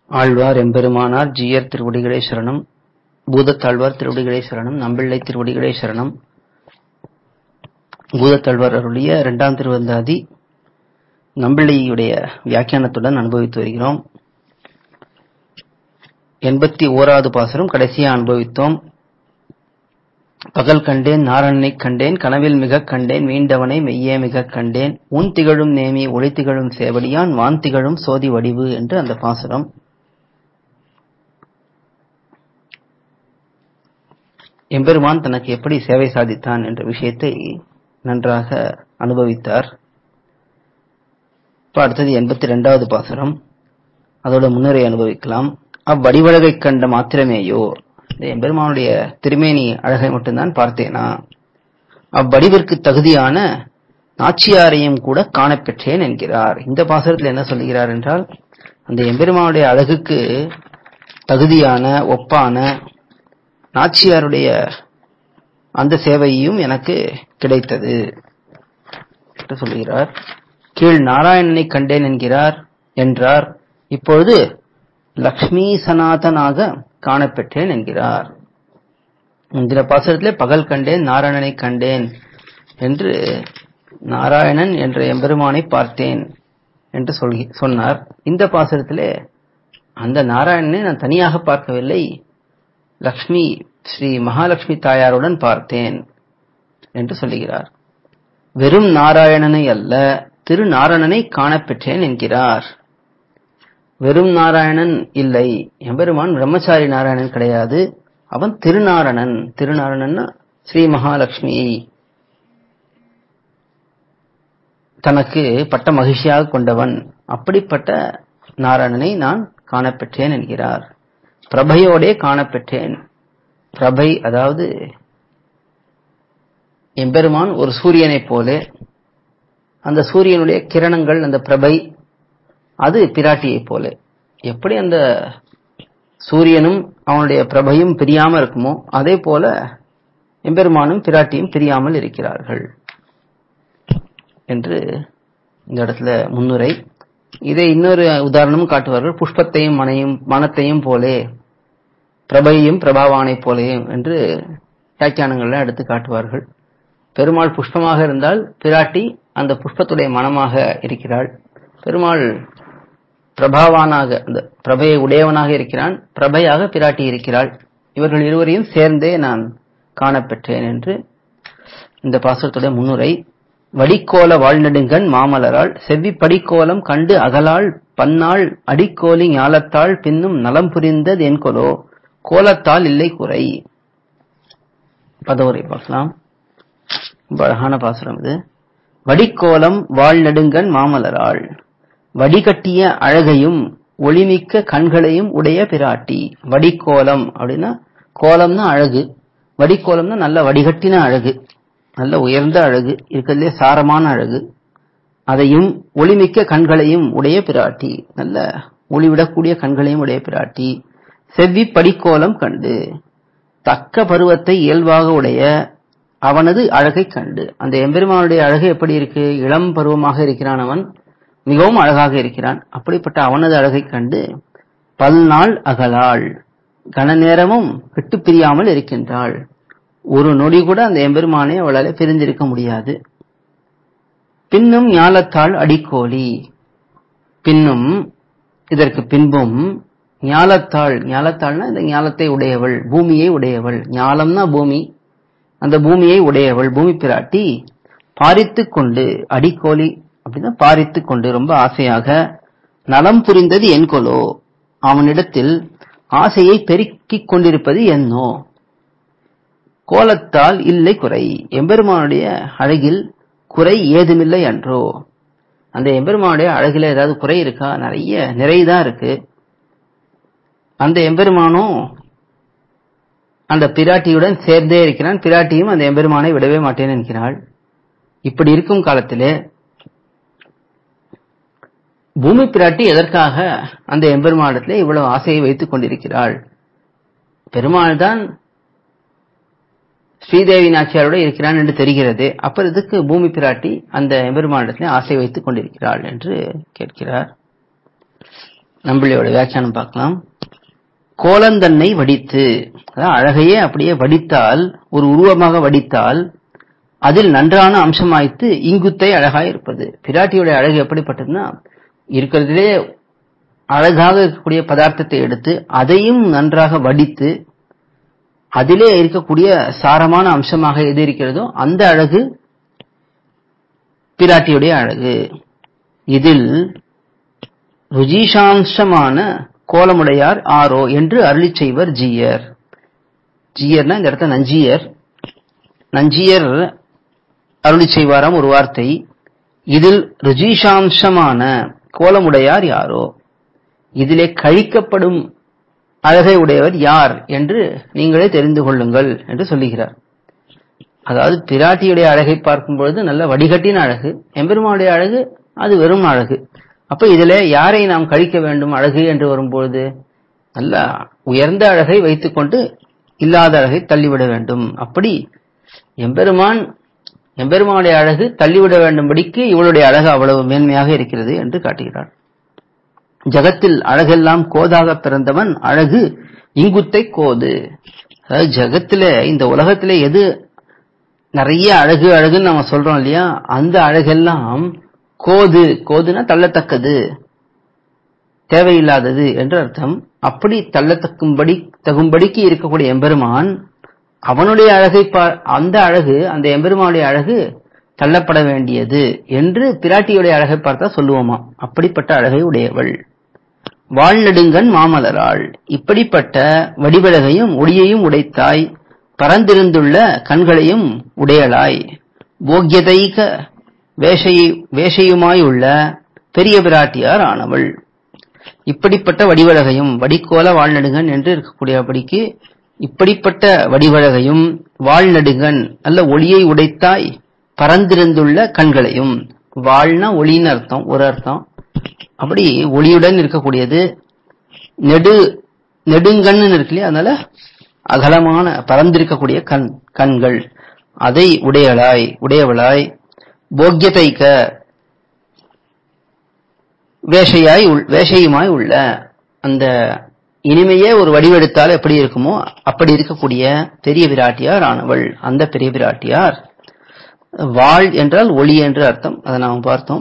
ஆழ்வார் எம்பெருமானார் ஜீயர் திருவடிகளே சரணம் பூதத்தாழ்வார் திருவடிகளே சரணம் நம்பிள்ளை திருவடிகளே சரணம் பூதத்தாழ்வார் அருளிய இரண்டாம் திருவந்தாதி நம்பிள்ளையுடைய வியாக்கியானத்துடன் அனுபவித்து வருகிறோம் எண்பத்தி ஓராவது பாசனம் கடைசியா அனுபவித்தோம் பகல் கண்டேன் நாரணனைக் கண்டேன் கனவில் மிகக் கண்டேன் மீண்டவனை மெய்யே மிகக் கண்டேன் உன் திகழும் நேமி ஒளி திகழும் சேவடியான் வான் திகழும் சோதி வடிவு என்று அந்த பாசுரம் எம்பெருமான் தனக்கு எப்படி சேவை சாதித்தான் என்ற விஷயத்தை நன்றாக அனுபவித்தார் இப்ப அடுத்தது எண்பத்தி ரெண்டாவது பாசுரம் அதோட முன்னுரை அனுபவிக்கலாம் அவ்வடிவழகை கண்ட மாத்திரமேயோ இந்த எம்பெருமானுடைய திருமேனி அழகை மட்டும்தான் பார்த்தேனா அவ்வடிவிற்கு தகுதியான நாச்சியாரையும் கூட காணப்பெற்றேன் என்கிறார் இந்த பாசுரத்தில் என்ன சொல்லுகிறார் என்றால் அந்த எம்பெருமானுடைய அழகுக்கு தகுதியான ஒப்பான நாச்சியாருடைய அந்த சேவையும் எனக்கு கிடைத்தது என்று சொல்லுகிறார் கீழ் நாராயணனை கண்டேன் என்கிறார் என்றார் இப்பொழுது லக்ஷ்மி சனாதனாக காணப்பெற்றேன் என்கிறார் இந்த பாசுரத்திலே பகல் கண்டேன் நாராயணனை கண்டேன் என்று நாராயணன் என்ற எம்பெருமானை பார்த்தேன் என்று சொல்லி சொன்னார் இந்த பாசுரத்திலே அந்த நாராயணனை நான் தனியாக பார்க்கவில்லை லக்ஷ்மி ஸ்ரீ மகாலட்சுமி தாயாருடன் பார்த்தேன் என்று சொல்லுகிறார் வெறும் நாராயணனை அல்ல திரு நாராயணனை காணப்பெற்றேன் என்கிறார் வெறும் நாராயணன் இல்லை எம்பெருமான் பிரம்மச்சாரி நாராயணன் கிடையாது அவன் திருநாரணன் திருநாரணன் ஸ்ரீ மகாலட்சுமியை தனக்கு பட்ட மகிழ்ச்சியாக கொண்டவன் அப்படிப்பட்ட நாராயணனை நான் காணப்பெற்றேன் என்கிறார் பிரபையோடே காணப்பெற்றேன் பிரபை அதாவது எம்பெருமான் ஒரு சூரியனைப் போல அந்த சூரியனுடைய கிரணங்கள் அந்த பிரபை அது பிராட்டியைப் போல எப்படி அந்த சூரியனும் அவனுடைய பிரபையும் பிரியாம இருக்குமோ அதே போல எம்பெருமானும் பிராட்டியும் பிரியாமல் இருக்கிறார்கள் என்று இந்த இடத்துல முன்னுரை இதை இன்னொரு உதாரணமும் காட்டுவார்கள் புஷ்பத்தையும் மனையும் மனத்தையும் போலே பிரபையும் பிரபாவானை போலேயும் என்று வியாக்கியானங்கள்ல எடுத்து காட்டுவார்கள் பெருமாள் புஷ்பமாக இருந்தால் பிராட்டி அந்த புஷ்பத்துடைய மனமாக இருக்கிறாள் பெருமாள் பிரபாவானாக அந்த பிரபையை உடையவனாக இருக்கிறான் பிரபையாக பிராட்டி இருக்கிறாள் இவர்கள் இருவரையும் சேர்ந்தே நான் காணப்பெற்றேன் என்று இந்த பாசுரத்துடைய முன்னுரை வடிக்கோல வாழ்நெடுங்கன் மாமலரால் செவ்வி படிக்கோலம் கண்டு அகலால் பன்னாள் அடிக்கோலி ஞாலத்தாள் பின்னும் நலம் புரிந்தது என்கொலோ கோலத்தால் இல்லை குறை பதவுரை பார்க்கலாம் ரொம்ப அழகான பாசுரம் இது வடிக்கோலம் வாழ்நெடுங்கன் மாமலராள் வடிகட்டிய அழகையும் ஒளிமிக்க கண்களையும் உடைய பிராட்டி வடிக்கோலம் அப்படின்னா கோலம்னா அழகு வடிக்கோலம்னா நல்ல வடிகட்டின அழகு நல்ல உயர்ந்த அழகு இருக்கிறதுலே சாரமான அழகு அதையும் ஒளிமிக்க கண்களையும் உடைய பிராட்டி நல்ல ஒளிவிடக்கூடிய கண்களையும் உடைய பிராட்டி செவ்வி படிக்கோலம் கண்டு தக்க பருவத்தை இயல்பாக உடைய அவனது அழகை கண்டு அந்த எம்பெருமானுடைய அழகு எப்படி இருக்கு இளம் பருவமாக இருக்கிறான் அவன் மிகவும் அழகாக இருக்கிறான் அப்படிப்பட்ட அவனது அழகை கண்டு பல்நாள் அகலாள் கன நேரமும் விட்டு பிரியாமல் இருக்கின்றாள் ஒரு நொடி கூட அந்த எம்பெருமானை அவளால் பிரிந்திருக்க முடியாது பின்னும் ஞாலத்தாள் அடிக்கோழி பின்னும் இதற்கு பின்பும் ஞாலத்தாள் ஞாலத்தாள்னா இந்த ஞாலத்தை உடையவள் பூமியை உடையவள் ஞாலம்னா பூமி அந்த பூமியை உடையவள் பூமி பிராட்டி பாரித்து கொண்டு அடிக்கோழி அப்படின்னா பாரித்து கொண்டு ரொம்ப ஆசையாக நலம் புரிந்தது என்கொலோ அவனிடத்தில் ஆசையை பெருக்கிக் கொண்டிருப்பது என்னோ கோலத்தால் இல்லை குறை எம்பெருமானுடைய அழகில் குறை ஏதுமில்லை அன்றோ அந்த எம்பெருமானுடைய அழகில ஏதாவது குறை இருக்கா நிறைய நிறைதான் இருக்கு அந்த எம்பெருமானும் அந்த பிராட்டியுடன் சேர்ந்தே இருக்கிறான் பிராட்டியும் அந்த எம்பெருமானை விடவே மாட்டேன் என்கிறாள் இப்படி இருக்கும் காலத்திலே பூமி பிராட்டி எதற்காக அந்த எம்பெருமானத்திலே இவ்வளவு ஆசையை வைத்துக் கொண்டிருக்கிறாள் பெருமாள் தான் ஸ்ரீதேவி நாச்சியாரோட இருக்கிறான் என்று தெரிகிறது அப்புறம் இதுக்கு பூமி பிராட்டி அந்த எம்பெருமானிடத்திலே ஆசை வைத்துக் கொண்டிருக்கிறாள் என்று கேட்கிறார் நம்பிள்ளையோட வியாக்கியானம் பார்க்கலாம் கோலந்தன்னை வடித்து அதாவது அழகையே அப்படியே வடித்தால் ஒரு உருவமாக வடித்தால் அதில் நன்றான அம்சமாய்த்து இங்குத்தை அழகாய் இருப்பது பிராட்டியுடைய அழகு எப்படிப்பட்டதுன்னா இருக்கிறதுலே அழகாக இருக்கக்கூடிய பதார்த்தத்தை எடுத்து அதையும் நன்றாக வடித்து அதிலே இருக்கக்கூடிய சாரமான அம்சமாக எது இருக்கிறதோ அந்த அழகு பிராட்டியுடைய அழகு இதில் ருஜிஷாம்சமான கோலமுடையார் ஆரோ என்று அருளிச் செய்வர் ஜீயர் ஜீயர்னா இந்த இடத்துல நஞ்சியர் நஞ்சியர் அருளிச் செய்வாராம் ஒரு வார்த்தை இதில் ருஜிஷாம்சமான கோலமுடையார் யாரோ இதிலே கழிக்கப்படும் அழகை உடையவர் யார் என்று நீங்களே தெரிந்து கொள்ளுங்கள் என்று சொல்லுகிறார் அதாவது பிராட்டியுடைய அழகை பார்க்கும் பொழுது நல்ல வடிகட்டின அழகு எம்பெருமானுடைய அழகு அது வெறும் அழகு அப்ப இதுல யாரை நாம் கழிக்க வேண்டும் அழகு என்று வரும்பொழுது நல்ல உயர்ந்த அழகை வைத்துக்கொண்டு இல்லாத அழகை தள்ளிவிட வேண்டும் அப்படி எம்பெருமான் எம்பெருமானுடைய அழகு தள்ளிவிட வேண்டும்படிக்கு இவளுடைய அழகு அவ்வளவு மேன்மையாக இருக்கிறது என்று காட்டுகிறார் ஜகத்தில் அழகெல்லாம் கோதாக பிறந்தவன் அழகு இங்குத்தை கோது அதாவது ஜகத்துல இந்த உலகத்திலே எது நிறைய அழகு அழகுன்னு நம்ம சொல்றோம் இல்லையா அந்த அழகெல்லாம் கோது கோதுன்னா தள்ளத்தக்கது தேவையில்லாதது என்று அர்த்தம் அப்படி தள்ளத்தக்கும்படி தகும்படிக்கு இருக்கக்கூடிய எம்பெருமான் அவனுடைய அழகை பா- அந்த அழகு அந்த எம்பெருமானுடைய அழகு தள்ளப்பட வேண்டியது என்று பிராட்டியுடைய அழகை பார்த்தா சொல்லுவோமா அப்படிப்பட்ட அழகை உடையவள் வாழ்நெடுங்கன் மாமலராள் இப்படிப்பட்ட வடிவழகையும் ஒளியையும் உடைத்தாய் பரந்திருந்துள்ள கண்களையும் உடையளாய் போக்கியதைக வேஷை வேஷையுமாய் உள்ள பெரிய பிராட்டியார் ஆனவள் இப்படிப்பட்ட வடிவழகையும் வடிக்கோல வாழ்நடுங்கன் என்று இருக்கக்கூடியபடிக்கு இப்படிப்பட்ட வடிவழகையும் வாழ்நடுங்கன் அல்ல ஒளியை உடைத்தாய் பரந்திருந்துள்ள கண்களையும் வாழ்னா ஒளின்னு அர்த்தம் ஒரு அர்த்தம் அப்படி ஒளியுடன் இருக்கக்கூடியது நெடு நெடுங்கண்ணு இருக்கு இல்லையா அதனால அகலமான பரந்திருக்கக்கூடிய கண் கண்கள் அதை உடையளாய் உடையவளாய் போக்கியதைக்க வேஷையாய் உள்- வேஷையுமாய் உள்ள அந்த இனிமையே ஒரு வடிவெடுத்தால் எப்படி இருக்குமோ அப்படி இருக்கக்கூடிய பெரிய பிராட்டியார் ஆனவள் அந்த பெரிய பிராட்டியார் வாழ் என்றால் ஒளி என்று அர்த்தம் அதை நாம் பார்த்தோம்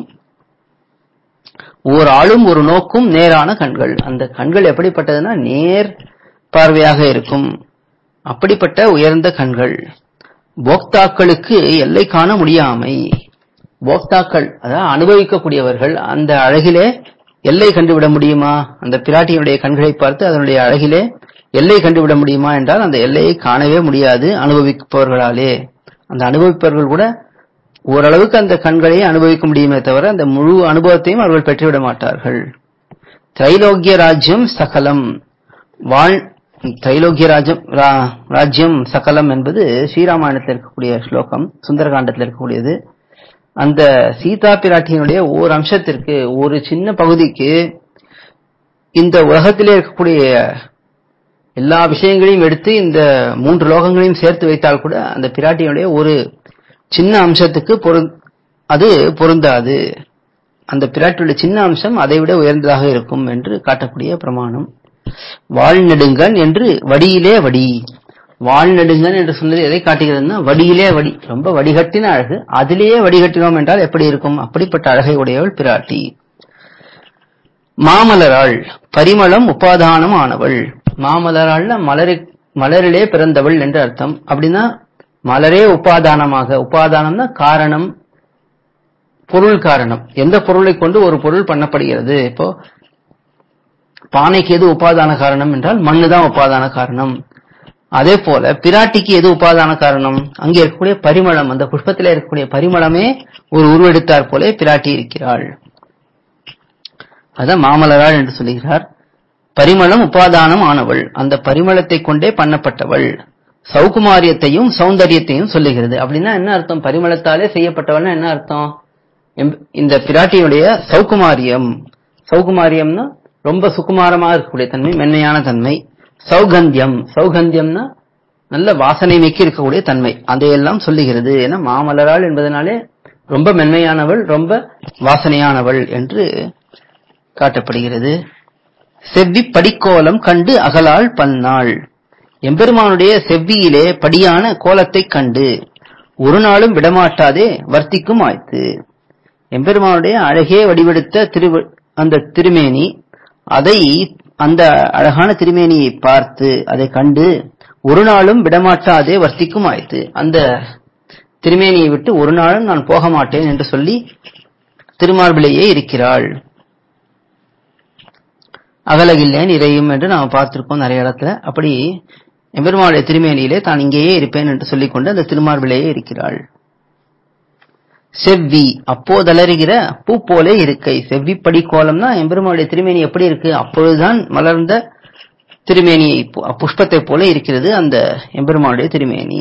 ஓர் ஆளும் ஒரு நோக்கும் நேரான கண்கள் அந்த கண்கள் எப்படிப்பட்டதுன்னா நேர் பார்வையாக இருக்கும் அப்படிப்பட்ட உயர்ந்த கண்கள் போக்தாக்களுக்கு எல்லை காண முடியாமை போக்தாக்கள் அதாவது அனுபவிக்கக்கூடியவர்கள் அந்த அழகிலே எல்லை கண்டுவிட முடியுமா அந்த பிராட்டியினுடைய கண்களை பார்த்து அதனுடைய அழகிலே எல்லை கண்டுவிட முடியுமா என்றால் அந்த எல்லையை காணவே முடியாது அனுபவிப்பவர்களாலே அந்த அனுபவிப்பவர்கள் கூட ஓரளவுக்கு அந்த கண்களை அனுபவிக்க முடியுமே தவிர அந்த முழு அனுபவத்தையும் அவர்கள் பெற்றுவிட மாட்டார்கள் திரைலோக்கிய ராஜ்யம் சகலம் வாழ் திரைலோக்கிய ராஜ்யம் ரா- ராஜ்யம் சகலம் என்பது ஸ்ரீராமாயணத்தில் இருக்கக்கூடிய ஸ்லோகம் சுந்தரகாண்டத்தில் இருக்கக்கூடியது அந்த சீதா பிராட்டியினுடைய ஓர் அம்சத்திற்கு ஒரு சின்ன பகுதிக்கு இந்த உலகத்திலே இருக்கக்கூடிய எல்லா விஷயங்களையும் எடுத்து இந்த மூன்று லோகங்களையும் சேர்த்து வைத்தால் கூட அந்த பிராட்டியினுடைய ஒரு சின்ன அம்சத்துக்கு பொருந் அது பொருந்தாது அந்த பிராட்டியுடைய சின்ன அம்சம் அதை விட உயர்ந்ததாக இருக்கும் என்று காட்டக்கூடிய பிரமாணம் வாழ்நெடுங்கன் என்று வடியிலே வடி வாழ்நெடுங்கன் என்று சொன்னது எதை காட்டுகிறதுன்னா வடியிலே வடி ரொம்ப வடிகட்டின அழகு அதிலேயே வடிகட்டினோம் என்றால் எப்படி இருக்கும் அப்படிப்பட்ட அழகை உடையவள் பிராட்டி மாமலராள் பரிமளம் உபாதானம் ஆனவள் மாமலராள்ல மலரு மலரிலே பிறந்தவள் என்று அர்த்தம் அப்படின்னா மலரே உபாதானமாக உபாதானம்னா காரணம் பொருள் காரணம் எந்த பொருளை கொண்டு ஒரு பொருள் பண்ணப்படுகிறது இப்போ பானைக்கு எது உபாதான காரணம் என்றால் மண்ணு தான் உபாதான காரணம் அதே போல பிராட்டிக்கு எது உபாதான காரணம் அங்கே இருக்கக்கூடிய பரிமளம் அந்த புஷ்பத்திலே இருக்கக்கூடிய பரிமளமே ஒரு உருவெடுத்தார் போலே பிராட்டி இருக்கிறாள் அதான் மாமலராள் என்று சொல்லுகிறார் பரிமளம் உபாதானம் ஆனவள் அந்த பரிமளத்தை கொண்டே பண்ணப்பட்டவள் சௌகுமாரியத்தையும் சௌந்தரியத்தையும் சொல்லுகிறது அப்படின்னா என்ன அர்த்தம் பரிமளத்தாலே செய்யப்பட்டவள்னா என்ன அர்த்தம் எம்- இந்த பிராட்டியுடைய சௌகுமாரியம் சௌகுமாரியம்னா ரொம்ப சுகுமாரமா இருக்கக்கூடிய தன்மை மென்மையான தன்மை சௌகந்தியம் சௌகந்தியம்னா நல்ல வாசனை மிக்க இருக்கக்கூடிய தன்மை அதையெல்லாம் சொல்லுகிறது ஏன்னா மாமலராள் என்பதனாலே ரொம்ப மென்மையானவள் ரொம்ப வாசனையானவள் என்று காட்டப்படுகிறது செவ்வி படிக்கோலம் கண்டு அகலாள் பல்நாள் எம்பெருமானுடைய செவ்வியிலே படியான கோலத்தைக் கண்டு ஒரு நாளும் விடமாட்டாதே வர்த்திக்கும் ஆய்த்து எம்பெருமானுடைய அழகே வடிவெடுத்த திரு அந்த திருமேனி அதை அந்த அழகான திருமேனியை பார்த்து அதை கண்டு ஒரு நாளும் விடமாட்டாதே வர்த்திக்கும் ஆய்த்து அந்த திருமேனியை விட்டு ஒரு நாளும் நான் போக மாட்டேன் என்று சொல்லி திருமார்பிலேயே இருக்கிறாள் அகலகில்லேன் இறையும் என்று நாம் பார்த்திருக்கோம் நிறைய இடத்துல அப்படி எம்பெருமானுடைய திருமேனியிலே தான் இங்கேயே இருப்பேன் என்று சொல்லிக்கொண்டு அந்த திருமார்பிலேயே இருக்கிறாள் செவ்வி அப்போதலறுகிற பூ போலே இருக்கை செவ்வி படி கோலம்னா எம்பெருமானுடைய திருமேனி எப்படி இருக்கு அப்பொழுதுதான் மலர்ந்த திருமேனியை போ- புஷ்பத்தை போல இருக்கிறது அந்த எம்பெருமானுடைய திருமேனி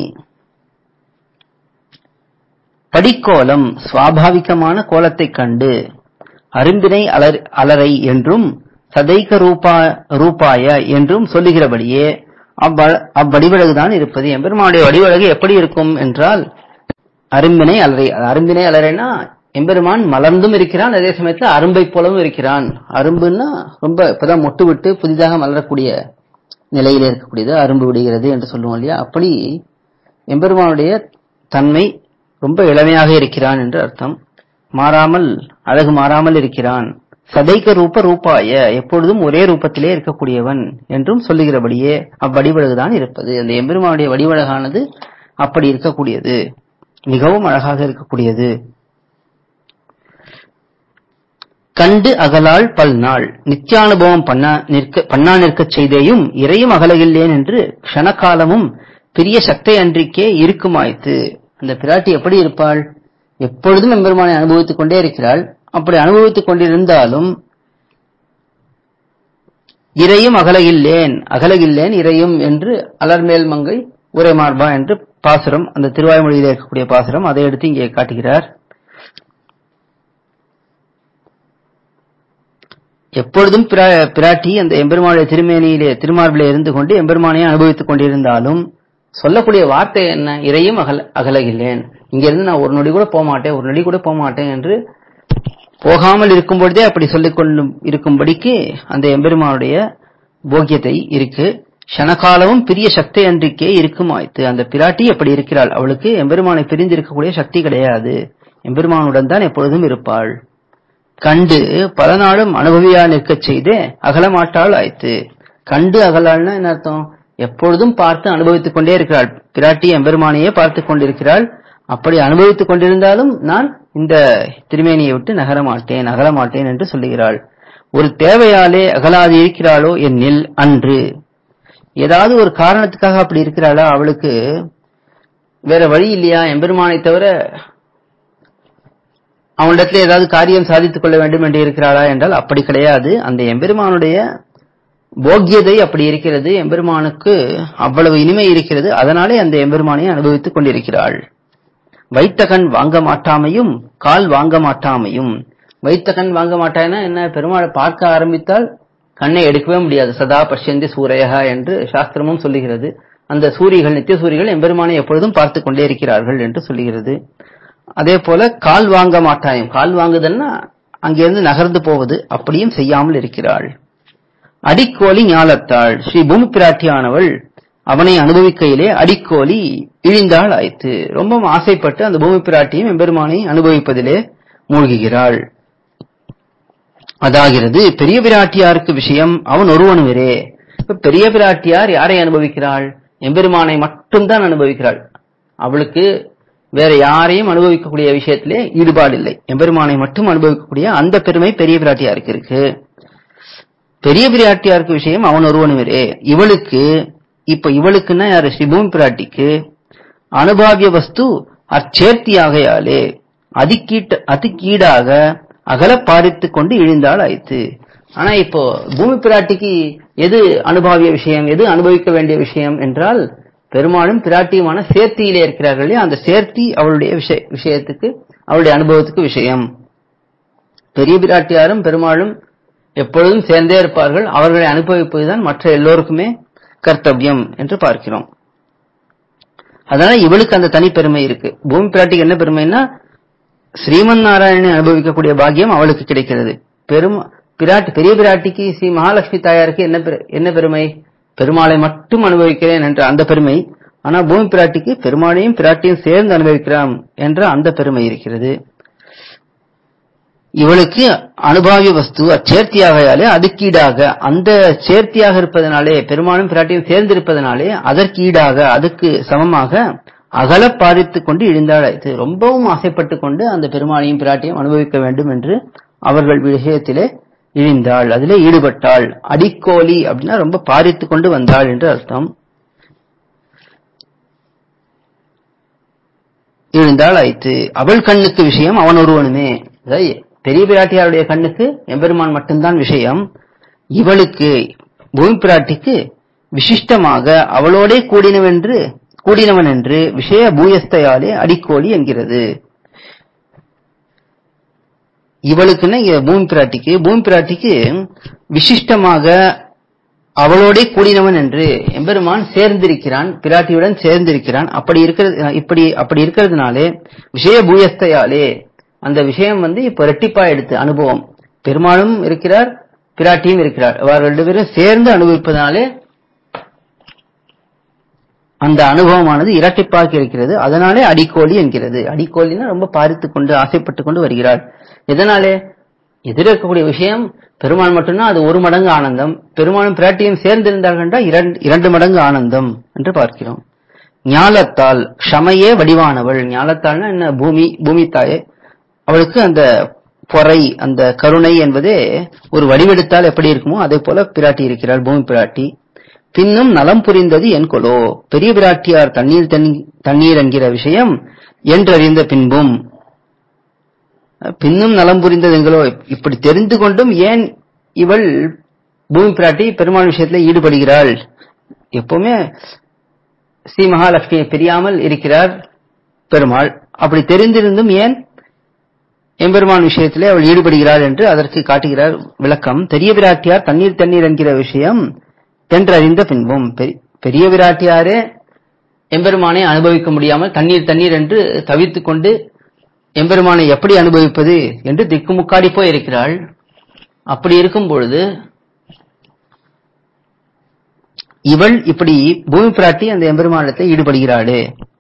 படிக்கோலம் சுவாபாவிகமான கோலத்தைக் கண்டு அரும்பினை அலர் அலரை என்றும் சதைக்க ரூபா ரூபாய என்றும் சொல்லுகிறபடியே அவ்வ- அவ்வடிவழகுதான் இருப்பது எம்பெருமானுடைய வடிவழகு எப்படி இருக்கும் என்றால் அரும்பினை அலரை அரும்பினை அலரைனா எம்பெருமான் மலர்ந்தும் இருக்கிறான் அதே சமயத்துல அரும்பை போலவும் இருக்கிறான் அரும்புன்னா ரொம்ப இப்பதான் மொட்டு விட்டு புதிதாக மலரக்கூடிய நிலையில இருக்கக்கூடியது அரும்பு விடுகிறது என்று சொல்லுவோம் இல்லையா அப்படி எம்பெருமானுடைய தன்மை ரொம்ப இளமையாக இருக்கிறான் என்று அர்த்தம் மாறாமல் அழகு மாறாமல் இருக்கிறான் சதைக்க ரூப ரூபாய எப்பொழுதும் ஒரே ரூபத்திலே இருக்கக்கூடியவன் என்றும் சொல்லுகிறபடியே அவ்வடிவழகுதான் இருப்பது அந்த எம்பெருமானுடைய வடிவழகானது அப்படி இருக்கக்கூடியது மிகவும் அழகாக இருக்கக்கூடியது கண்டு அகலாள் பல்நாள் நித்தியானுபவம் பண்ணா நிற்க பண்ணா நிற்கச் செய்தேயும் இறையும் அகலகில்லேன் என்று க்ஷணகாலமும் பிரிய சக்தை அன்றிக்கே இருக்குமாய்த்து அந்த பிராட்டி எப்படி இருப்பாள் எப்பொழுதும் எம்பெருமானை அனுபவித்துக் கொண்டே இருக்கிறாள் அப்படி அனுபவித்துக் கொண்டிருந்தாலும் இறையும் அகலகில்லேன் அகலகில்லேன் இறையும் என்று அலர்மேல் மங்கை உரை மார்பா என்று பாசுரம் அந்த திருவாய்மொழியிலே இருக்கக்கூடிய பாசுரம் அதை எடுத்து இங்கே காட்டுகிறார் எப்பொழுதும் பிரா- பிராட்டி அந்த எம்பெருமானுடைய திருமேனியிலே திருமார்பிலே இருந்து கொண்டு எம்பெருமானையே அனுபவித்துக் கொண்டிருந்தாலும் சொல்லக்கூடிய வார்த்தை என்ன இறையும் அகல அகலகில்லேன் இங்கிருந்து நான் ஒரு நொடி கூட போக மாட்டேன் ஒரு நொடி கூட போக மாட்டேன் என்று போகாமல் இருக்கும் பொழுதே அப்படி சொல்லிக் கொள்ளும் இருக்கும்படிக்கு அந்த எம்பெருமானுடைய போக்கியத்தை இருக்கு க்ஷணகாலமும் பிரிய சக்தி அன்றிக்கே இருக்குமாய்த்து அந்த பிராட்டி அப்படி இருக்கிறாள் அவளுக்கு எம்பெருமானை பிரிந்து இருக்கக்கூடிய சக்தி கிடையாது எம்பெருமானுடன் தான் எப்பொழுதும் இருப்பாள் கண்டு பல நாளும் அனுபவியா நிற்கச் செய்தே அகலமாட்டாள் ஆய்த்து கண்டு அகலாள்னா என்ன அர்த்தம் எப்பொழுதும் பார்த்து அனுபவித்துக் கொண்டே இருக்கிறாள் பிராட்டி எம்பெருமானையே பார்த்துக் கொண்டிருக்கிறாள் அப்படி அனுபவித்துக் கொண்டிருந்தாலும் நான் இந்த திருமேனியை விட்டு நகர மாட்டேன் அகல மாட்டேன் என்று சொல்லுகிறாள் ஒரு தேவையாலே அகலாது இருக்கிறாளோ என்னில் அன்று ஏதாவது ஒரு காரணத்துக்காக அப்படி இருக்கிறாளா அவளுக்கு வேற வழி இல்லையா எம்பெருமானை தவிர அவனிடத்துல ஏதாவது காரியம் சாதித்துக் கொள்ள வேண்டும் என்று இருக்கிறாளா என்றால் அப்படி கிடையாது அந்த எம்பெருமானுடைய போக்கியதை அப்படி இருக்கிறது எம்பெருமானுக்கு அவ்வளவு இனிமை இருக்கிறது அதனாலே அந்த எம்பெருமானை அனுபவித்துக் கொண்டிருக்கிறாள் வைத்த கண் வாங்க மாட்டாமையும் கால் வாங்க மாட்டாமையும் வைத்த கண் வாங்க மாட்டாய்னா என்ன பெருமாளை பார்க்க ஆரம்பித்தால் கண்ணை எடுக்கவே முடியாது சதா பஷ்யந்தி சூரையகா என்று சாஸ்திரமும் சொல்லுகிறது அந்த சூரிகள் நித்திய சூரிகள் எம்பெருமானை எப்பொழுதும் பார்த்து கொண்டே இருக்கிறார்கள் என்று சொல்லுகிறது அதே போல கால் வாங்க மாட்டாயும் கால் வாங்குதல்னா அங்கிருந்து நகர்ந்து போவது அப்படியும் செய்யாமல் இருக்கிறாள் அடிக்கோலி ஞாலத்தாள் ஸ்ரீ பூமி பிராட்டியானவள் அவனை அனுபவிக்கையிலே அடிக்கோலி இழிந்தாள் ஆயிற்று ரொம்பவும் ஆசைப்பட்டு அந்த பூமி பிராட்டியும் எம்பெருமானை அனுபவிப்பதிலே மூழ்குகிறாள் அதாகிறது பெரிய பிராட்டியாருக்கு விஷயம் அவன் ஒருவனுவரே இப்ப பெரிய பிராட்டியார் யாரை அனுபவிக்கிறாள் எம்பெருமானை மட்டும்தான் அனுபவிக்கிறாள் அவளுக்கு வேற யாரையும் அனுபவிக்கக்கூடிய விஷயத்திலே ஈடுபாடு இல்லை எம்பெருமானை மட்டும் அனுபவிக்கக்கூடிய அந்த பெருமை பெரிய பிராட்டியாருக்கு இருக்கு பெரிய பிராட்டியாருக்கு விஷயம் அவன் ஒருவனுவரே இவளுக்கு இப்ப இவளுக்குன்னா யாரு ஸ்ரீபூமி பிராட்டிக்கு அனுபாவிய வஸ்து அச்சேர்த்தியாகையாலே அதிக்கீட்ட அதிக்கீடாக அகல பாரித்து கொண்டு இழிந்தாள் ஆயிற்று ஆனா இப்போ பூமி பிராட்டிக்கு எது அனுபாவிய விஷயம் எது அனுபவிக்க வேண்டிய விஷயம் என்றால் பெருமாளும் பிராட்டியுமான சேர்த்தியிலே இருக்கிறார்கள் இல்லையா அந்த சேர்த்தி அவளுடைய விஷய விஷயத்துக்கு அவளுடைய அனுபவத்துக்கு விஷயம் பெரிய பிராட்டியாரும் பெருமாளும் எப்பொழுதும் சேர்ந்தே இருப்பார்கள் அவர்களை அனுபவிப்பதுதான் மற்ற எல்லோருக்குமே கர்த்தவியம் என்று பார்க்கிறோம் அதனால இவளுக்கு அந்த தனி பெருமை இருக்கு பூமி பிராட்டிக்கு என்ன பெருமைன்னா ஸ்ரீமன் நாராயணனை அனுபவிக்கக்கூடிய பாக்கியம் அவளுக்கு கிடைக்கிறது பெரும் பிராட்டி பெரிய பிராட்டிக்கு ஸ்ரீ மகாலட்சுமி தாயாருக்கு என்ன பெரு- என்ன பெருமை பெருமாளை மட்டும் அனுபவிக்கிறேன் என்ற அந்த பெருமை ஆனா பூமி பிராட்டிக்கு பெருமாளையும் பிராட்டியும் சேர்ந்து அனுபவிக்கிறான் என்ற அந்த பெருமை இருக்கிறது இவளுக்கு அனுபாவி வஸ்து அச்சேர்த்தியாகையாலே அதுக்கீடாக அந்த சேர்த்தியாக இருப்பதனாலே பெருமாளும் பிராட்டியும் சேர்ந்திருப்பதனாலே அதற்கு ஈடாக அதுக்கு சமமாக அகல பாதித்துக் கொண்டு இழிந்தாள் இது ரொம்பவும் ஆசைப்பட்டுக் கொண்டு அந்த பெருமாளையும் பிராட்டியும் அனுபவிக்க வேண்டும் என்று அவர்கள் விஷயத்திலே இழிந்தாள் அதிலே ஈடுபட்டாள் அடிக்கோலி அப்படின்னா ரொம்ப பாரித்துக் கொண்டு வந்தாள் என்று அர்த்தம் எழுந்தாள் ஆயிற்று அவள் கண்ணுக்கு விஷயம் அவன் ஒருவனுமே அதாவது பெரிய பிராட்டியாருடைய கண்ணுக்கு எம்பெருமான் மட்டும்தான் விஷயம் இவளுக்கு பூமி பிராட்டிக்கு விசிஷ்டமாக அவளோடே கூடினவென்று கூடினவன் என்று விஷய பூயஸ்தையாலே அடிக்கோலி என்கிறது இவளுக்குன்னா இங்க பூமி பிராட்டிக்கு பூமி பிராட்டிக்கு விசிஷ்டமாக அவளோடே கூடினவன் என்று எம்பெருமான் சேர்ந்திருக்கிறான் பிராட்டியுடன் சேர்ந்திருக்கிறான் அப்படி இருக்கிறது இப்படி அப்படி இருக்கிறதுனாலே விஷய பூயஸ்தையாலே அந்த விஷயம் வந்து இப்ப ரெட்டிப்பா எடுத்து அனுபவம் பெருமாளும் இருக்கிறார் பிராட்டியும் இருக்கிறார் அவர்கள் ரெண்டு பேரும் சேர்ந்து அனுபவிப்பதனாலே அந்த அனுபவமானது இரட்டிப்பாக இருக்கிறது அதனாலே அடிக்கோலி என்கிறது அடிக்கோலினா ரொம்ப பாரித்துக் கொண்டு ஆசைப்பட்டுக் கொண்டு வருகிறாள் எதனாலே எதிர இருக்கக்கூடிய விஷயம் பெருமாள் மட்டும்தான் அது ஒரு மடங்கு ஆனந்தம் பெருமாளும் பிராட்டியும் சேர்ந்திருந்தார்கள் என்றால் இரண்டு இரண்டு மடங்கு ஆனந்தம் என்று பார்க்கிறோம் ஞாலத்தால் க்ஷமையே வடிவானவள் ஞாலத்தால்னா என்ன பூமி பூமி தாயே அவளுக்கு அந்த பொறை அந்த கருணை என்பதே ஒரு வடிவெடுத்தால் எப்படி இருக்குமோ அதே போல பிராட்டி இருக்கிறாள் பூமி பிராட்டி பின்னும் நலம் புரிந்தது என் கொலோ பெரிய பிராட்டியார் தண்ணீர் தண்ணி- தண்ணீர் என்கிற விஷயம் என்றறிந்த பின்பும் பின்னும் நலம் புரிந்தது எங்களோ இப்படி தெரிந்து கொண்டும் ஏன் இவள் பூமி பிராட்டி பெருமாள் விஷயத்துல ஈடுபடுகிறாள் எப்பவுமே ஸ்ரீ மகாலட்சுமியை பிரியாமல் இருக்கிறார் பெருமாள் அப்படி தெரிந்திருந்தும் ஏன் எம்பெருமான் விஷயத்திலே அவள் ஈடுபடுகிறாள் என்று அதற்கு காட்டுகிறார் விளக்கம் பெரிய பிராட்டியார் தண்ணீர் தண்ணீர் என்கிற விஷயம் என்றறிந்த பின்பும் பெரி- பெரிய பிராட்டியாரே எம்பெருமானை அனுபவிக்க முடியாமல் தண்ணீர் தண்ணீர் என்று தவித்துக் கொண்டு எம்பெருமானை எப்படி அனுபவிப்பது என்று திக்குமுக்காடி போய் இருக்கிறாள் அப்படி இருக்கும் பொழுது இவள் இப்படி பூமி பிராட்டி அந்த எம்பெருமானத்தை ஈடுபடுகிறாளே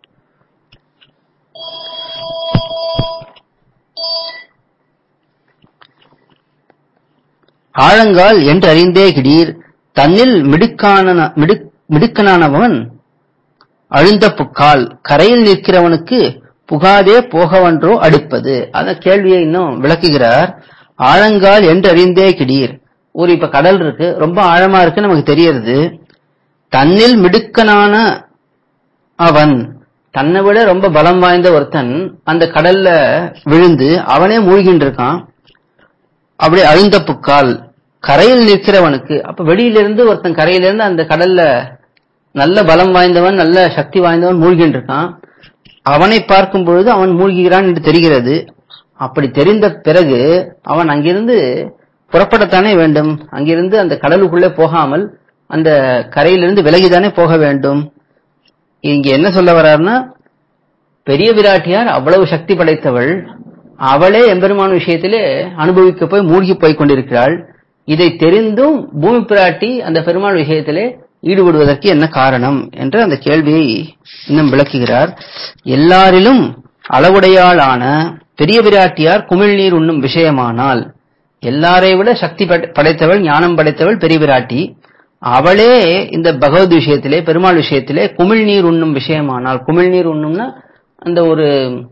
ஆழங்கால் என்று அறிந்தே கிடீர் தன்னில் மிடுக்கான மிடுக்- மிடுக்கனானவன் அழுந்த புக்கால் கரையில் நிற்கிறவனுக்கு புகாதே போகவன்றோ அடுப்பது அந்த கேள்வியை இன்னும் விளக்குகிறார் ஆழங்கால் என்று அறிந்தே கிடீர் ஒரு இப்ப கடல் இருக்கு ரொம்ப ஆழமா இருக்கு நமக்கு தெரியறது தன்னில் மிடுக்கனான அவன் தன்னை விட ரொம்ப பலம் வாய்ந்த ஒருத்தன் அந்த கடல்ல விழுந்து அவனே மூழ்கின்னு இருக்கான் அப்படி அழுந்த புக்கால் கரையில் நிற்கிறவனுக்கு அப்ப வெளியிலிருந்து ஒருத்தன் கரையிலிருந்து அந்த கடல்ல நல்ல பலம் வாய்ந்தவன் நல்ல சக்தி வாய்ந்தவன் மூழ்கின்னு இருக்கான் அவனை பார்க்கும் பொழுது அவன் மூழ்கிறான் என்று தெரிகிறது அப்படி தெரிந்த பிறகு அவன் அங்கிருந்து புறப்படத்தானே வேண்டும் அங்கிருந்து அந்த கடலுக்குள்ளே போகாமல் அந்த கரையிலிருந்து விலகிதானே போக வேண்டும் இங்க என்ன சொல்ல வர்றாருன்னா பெரிய விராட்டியார் அவ்வளவு சக்தி படைத்தவள் அவளே எம்பெருமான் விஷயத்திலே அனுபவிக்க போய் மூழ்கி போய் கொண்டிருக்கிறாள் இதை தெரிந்தும் பூமி பிராட்டி அந்த பெருமாள் விஷயத்திலே ஈடுபடுவதற்கு என்ன காரணம் என்று அந்த கேள்வியை இன்னும் விளக்குகிறார் எல்லாரிலும் அளவுடையாளான பெரிய பிராட்டியார் குமிழ்நீர் உண்ணும் விஷயமானால் எல்லாரை விட சக்தி படை- படைத்தவள் ஞானம் படைத்தவள் பெரிய பிராட்டி அவளே இந்த பகவத் விஷயத்திலே பெருமாள் விஷயத்திலே குமிழ்நீர் உண்ணும் விஷயமானால் குமிழ்நீர் உண்ணும்னா அந்த ஒரு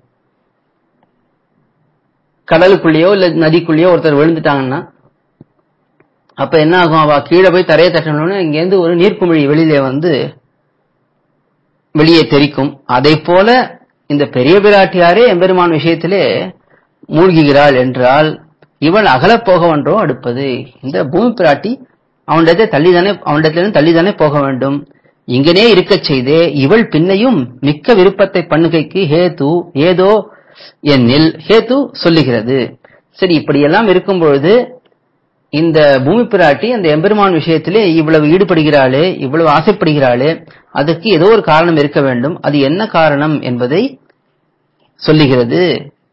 கடலுக்குள்ளேயோ இல்ல நதிக்குள்ளேயோ ஒருத்தர் விழுந்துட்டாங்கன்னா அப்ப என்ன ஆகும் அவ கீழே போய் தரையை தட்டணும்னு இங்கேருந்து ஒரு நீர்க்குமிழி வெளியிலே வந்து வெளியே தெரிக்கும் அதை போல இந்த பெரிய பிராட்டியாரே எம்பெருமான் விஷயத்திலே மூழ்குகிறாள் என்றால் இவள் அகலப் போகவன்றோ அடுப்பது இந்த பூமி பிராட்டி அவனிடத்தை தள்ளிதானே அவனிடத்திலிருந்து தள்ளிதானே போக வேண்டும் இங்கனே இருக்கச் செய்தே இவள் பின்னையும் மிக்க விருப்பத்தை பண்ணுகைக்கு ஹேது ஏதோ என்னில் ஹேது சொல்லுகிறது சரி இப்படியெல்லாம் இருக்கும் பொழுது இந்த பூமி பிராட்டி அந்த எம்பெருமான் விஷயத்திலே இவ்வளவு ஈடுபடுகிறாளே இவ்வளவு ஆசைப்படுகிறாளே அதுக்கு ஏதோ ஒரு காரணம் இருக்க வேண்டும் அது என்ன காரணம் என்பதை சொல்லுகிறது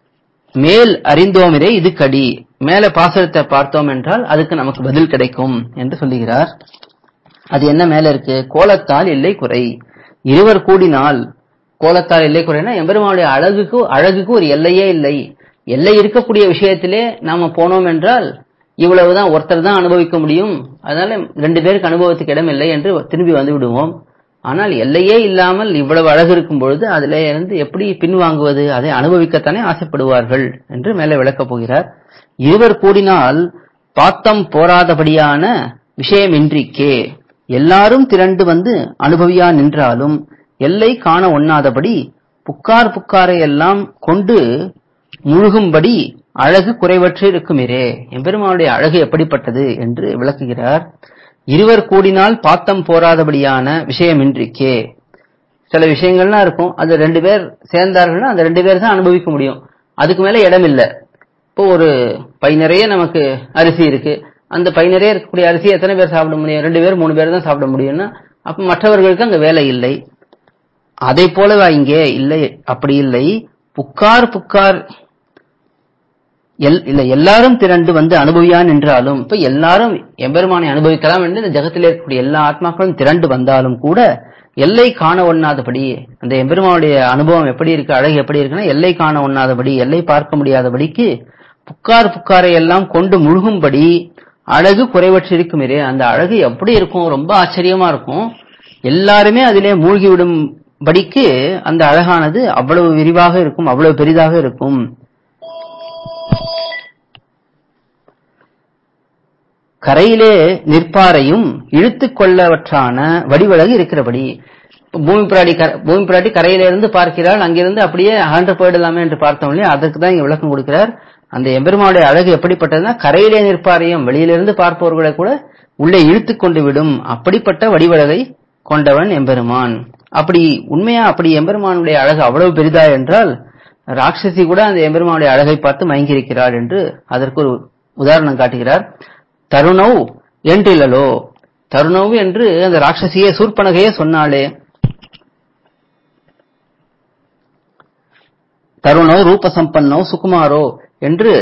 மேல் அறிந்தோமிரே இது கடி மேல பாசுரத்தை பார்த்தோம் என்றால் அதுக்கு நமக்கு பதில் கிடைக்கும் என்று சொல்லுகிறார் அது என்ன மேல இருக்கு கோலத்தால் இல்லை குறை இருவர் கூடினால் கோலத்தால் இல்லை குறைனா எம்பெருமானுடைய அழகுக்கு அழகுக்கு ஒரு எல்லையே இல்லை எல்லை இருக்கக்கூடிய விஷயத்திலே நாம போனோம் என்றால் இவ்வளவுதான் ஒருத்தர் தான் அனுபவிக்க முடியும் அதனால ரெண்டு பேருக்கு அனுபவத்துக்கு இடம் இல்லை என்று திரும்பி வந்து விடுவோம் ஆனால் எல்லையே இல்லாமல் இவ்வளவு அழகு இருக்கும் பொழுது அதிலே இருந்து எப்படி பின்வாங்குவது அதை அனுபவிக்கத்தானே ஆசைப்படுவார்கள் என்று மேலே விளக்கப் போகிறார் இருவர் கூடினால் பாத்தம் போராதபடியான விஷயமின்றிக்கே எல்லாரும் திரண்டு வந்து அனுபவியா நின்றாலும் எல்லை காண ஒண்ணாதபடி புக்கார் புக்காரை எல்லாம் கொண்டு முழுகும்படி அழகு குறைவற்று இருக்குமிரே எம்பெருமானுடைய அழகு எப்படிப்பட்டது என்று விளக்குகிறார் இருவர் கூடினால் பாத்தம் போராதபடியான விஷயமின்றிக்கே சில விஷயங்கள்லாம் இருக்கும் அது ரெண்டு பேர் சேர்ந்தார்கள்னா அந்த ரெண்டு பேர் தான் அனுபவிக்க முடியும் அதுக்கு மேல இடம் இல்லை இப்போ ஒரு பை நிறைய நமக்கு அரிசி இருக்கு அந்த பை நிறைய இருக்கக்கூடிய அரிசி எத்தனை பேர் சாப்பிட முடியும் ரெண்டு பேர் மூணு பேர் தான் சாப்பிட முடியும்னா அப்ப மற்றவர்களுக்கு அங்க வேலை இல்லை அதை போலவா இங்கே இல்லை அப்படி இல்லை புக்கார் புக்கார் எல் இல்ல எல்லாரும் திரண்டு வந்து அனுபவியான் என்றாலும் இப்ப எல்லாரும் எம்பெருமானை அனுபவிக்கலாம் என்று இந்த ஜகத்தில் இருக்கக்கூடிய எல்லா ஆத்மாக்களும் திரண்டு வந்தாலும் கூட எல்லை காண ஒண்ணாதபடி அந்த எம்பெருமானுடைய அனுபவம் எப்படி இருக்கு அழகு எப்படி இருக்குன்னா எல்லை காண ஒண்ணாதபடி எல்லை பார்க்க முடியாதபடிக்கு புக்கார் புக்காரை எல்லாம் கொண்டு முழுகும்படி அழகு குறைவற்றிருக்குமே அந்த அழகு எப்படி இருக்கும் ரொம்ப ஆச்சரியமா இருக்கும் எல்லாருமே அதிலே மூழ்கி விடும்படிக்கு அந்த அழகானது அவ்வளவு விரிவாக இருக்கும் அவ்வளவு பெரிதாக இருக்கும் கரையிலே நிற்பாரையும் இழுத்து கொள்ளவற்றான வடிவழகு இருக்கிறபடி பூமி பிராடி பூமி பிராட்டி கரையில இருந்து பார்க்கிறாள் அங்கிருந்து அப்படியே அகன்று போயிடலாமே என்று பார்த்தோம் இல்லையா அதற்கு தான் இங்க விளக்கம் கொடுக்கிறார் அந்த எம்பெருமானுடைய அழகு எப்படிப்பட்டதுன்னா கரையிலே நிற்பாரையும் வெளியிலிருந்து பார்ப்பவர்களை கூட உள்ளே இழுத்து கொண்டு விடும் அப்படிப்பட்ட வடிவழகை கொண்டவன் எம்பெருமான் அப்படி உண்மையா அப்படி எம்பெருமானுடைய அழகு அவ்வளவு பெரிதா என்றால் ராட்சசி கூட அந்த எம்பெருமானுடைய அழகை பார்த்து மயங்கியிருக்கிறாள் என்று அதற்கு ஒரு உதாரணம் காட்டுகிறார் தருணவ் என்றில்லலோ தருணவ் என்று அந்த ராட்சசியே சூர்பனகையே சொன்னாளே தருணோ ரூபசம்பன்னோ சுகுமாரோ என்று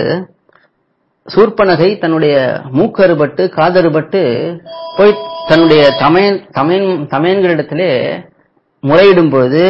சூர்பனகை தன்னுடைய மூக்கறுபட்டு காதறுபட்டு போய் தன்னுடைய தமையன் தமையன் தமையன்களிடத்திலே முறையிடும் பொழுது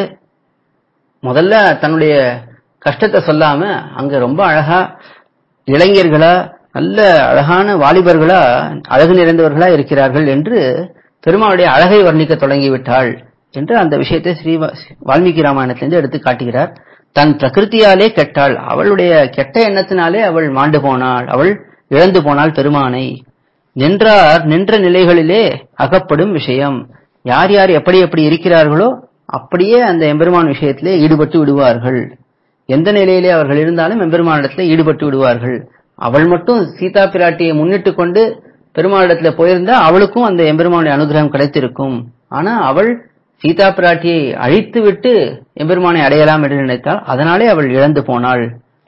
முதல்ல தன்னுடைய கஷ்டத்தை சொல்லாம அங்க ரொம்ப அழகா இளைஞர்களா நல்ல அழகான வாலிபர்களா அழகு நிறைந்தவர்களா இருக்கிறார்கள் என்று பெருமாளுடைய அழகை வர்ணிக்க தொடங்கிவிட்டாள் என்று அந்த விஷயத்தை ஸ்ரீ வால்மீகி ராமாயணத்திலிருந்து எடுத்து காட்டுகிறார் தன் பிரகிருத்தியாலே கெட்டாள் அவளுடைய கெட்ட எண்ணத்தினாலே அவள் மாண்டு போனாள் அவள் இழந்து போனாள் பெருமானை நின்றார் நின்ற நிலைகளிலே அகப்படும் விஷயம் யார் யார் எப்படி எப்படி இருக்கிறார்களோ அப்படியே அந்த எம்பெருமான் விஷயத்திலே ஈடுபட்டு விடுவார்கள் எந்த நிலையிலே அவர்கள் இருந்தாலும் எம்பெருமானிடத்திலே ஈடுபட்டு விடுவார்கள் அவள் மட்டும் சீதா பிராட்டியை முன்னிட்டு கொண்டு பெருமாளிடத்துல போயிருந்தா அவளுக்கும் அந்த எம்பெருமானுடைய அனுகிரகம் கிடைத்திருக்கும் ஆனா அவள் சீதா பிராட்டியை அழித்து விட்டு எம்பெருமானை அடையலாம் என்று நினைத்தாள் அதனாலே அவள் இழந்து போனாள்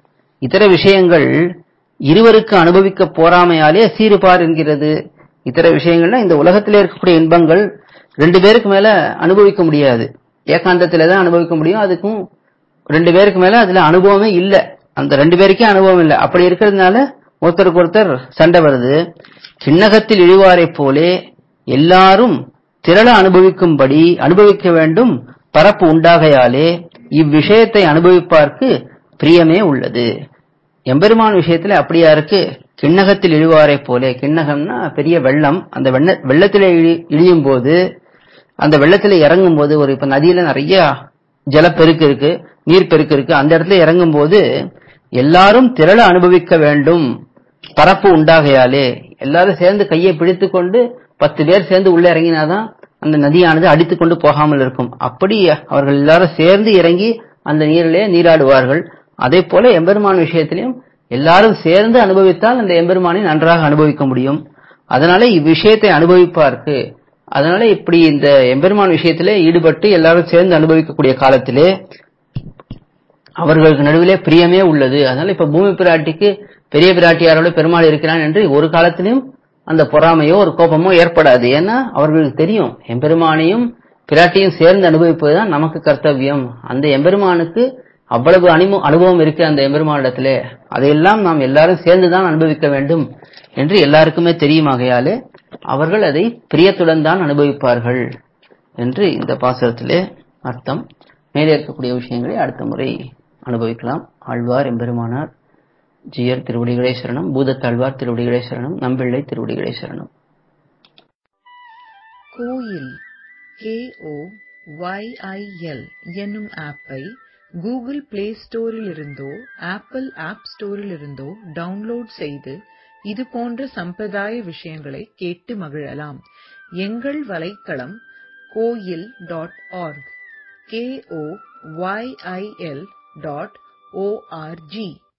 இதர விஷயங்கள் இருவருக்கு அனுபவிக்க போறாமையாலே சீறுபார் என்கிறது இதர விஷயங்கள்னா இந்த உலகத்திலே இருக்கக்கூடிய இன்பங்கள் ரெண்டு பேருக்கு மேல அனுபவிக்க முடியாது ஏகாந்தத்தில தான் அனுபவிக்க முடியும் அதுக்கும் ரெண்டு பேருக்கு மேல அதுல அனுபவமே இல்ல அந்த ரெண்டு பேருக்கே அனுபவம் இல்ல அப்படி இருக்கிறதுனால ஒருத்தருக்கு ஒருத்தர் சண்டை வருது கிண்ணகத்தில் இழிவாரை போலே எல்லாரும் திரள அனுபவிக்கும்படி அனுபவிக்க வேண்டும் பரப்பு உண்டாகையாலே இவ்விஷயத்தை அனுபவிப்பார்க்கு பிரியமே உள்ளது எம்பெருமான் விஷயத்துல அப்படியா இருக்கு கிண்ணகத்தில் இழிவாரை போலே கிண்ணகம்னா பெரிய வெள்ளம் அந்த வெள்ள வெள்ளத்திலே இழி இழியும் போது அந்த வெள்ளத்துல இறங்கும் போது ஒரு இப்ப நதியில நிறைய ஜலப்பெருக்கு இருக்கு நீர் பெருக்கு இருக்கு அந்த இடத்துல இறங்கும் போது எல்லாரும் திரள அனுபவிக்க வேண்டும் பரப்பு உண்டாகையாலே எல்லாரும் சேர்ந்து கையை பிடித்து கொண்டு பத்து பேர் சேர்ந்து உள்ள இறங்கினாதான் அந்த நதியானது அடித்து கொண்டு போகாமல் இருக்கும் அப்படி அவர்கள் எல்லாரும் சேர்ந்து இறங்கி அந்த நீரிலே நீராடுவார்கள் அதே போல எம்பெருமான் விஷயத்திலையும் எல்லாரும் சேர்ந்து அனுபவித்தால் அந்த எம்பெருமானை நன்றாக அனுபவிக்க முடியும் அதனால இவ்விஷயத்தை அனுபவிப்பார்க்கு அதனால இப்படி இந்த எம்பெருமான் விஷயத்திலே ஈடுபட்டு எல்லாரும் சேர்ந்து அனுபவிக்கக்கூடிய காலத்திலே அவர்களுக்கு நடுவிலே பிரியமே உள்ளது அதனால இப்ப பூமி பிராட்டிக்கு பெரிய பிராட்டியாரோட பெருமாள் இருக்கிறான் என்று ஒரு காலத்திலும் அந்த பொறாமையோ ஒரு கோபமோ ஏற்படாது ஏன்னா அவர்களுக்கு தெரியும் எம்பெருமானையும் பிராட்டியும் சேர்ந்து அனுபவிப்பதுதான் நமக்கு கர்த்தவியம் அந்த எம்பெருமானுக்கு அவ்வளவு அனுபவ அனுபவம் இருக்கு அந்த எம்பெருமானிடத்திலே அதையெல்லாம் நாம் எல்லாரும் சேர்ந்துதான் அனுபவிக்க வேண்டும் என்று எல்லாருக்குமே தெரியுமாகையாலே அவர்கள் அதை பிரியத்துடன் தான் அனுபவிப்பார்கள் என்று இந்த பாசுரத்திலே அர்த்தம் மேலே இருக்கக்கூடிய விஷயங்களை அடுத்த முறை அனுபவிக்கலாம் ஆழ்வார் எம்பெருமானார் ஜியர் திருவடிகளே சரணம் பூதத்தாழ்வார் திருவடிகளே சரணம் நம்பிள்ளை திருவடிகளே சரணம் கோயில் கேஓ ஒய்ஐஎல் என்னும் ஆப்பை கூகுள் பிளே ஸ்டோரிலிருந்தோ ஆப்பிள் ஆப் ஸ்டோரிலிருந்தோ டவுன்லோட் செய்து இது போன்ற சம்பிரதாய விஷயங்களை கேட்டு மகிழலாம் எங்கள் வலைத்தளம் koyil dot org K O Y I L dot O R G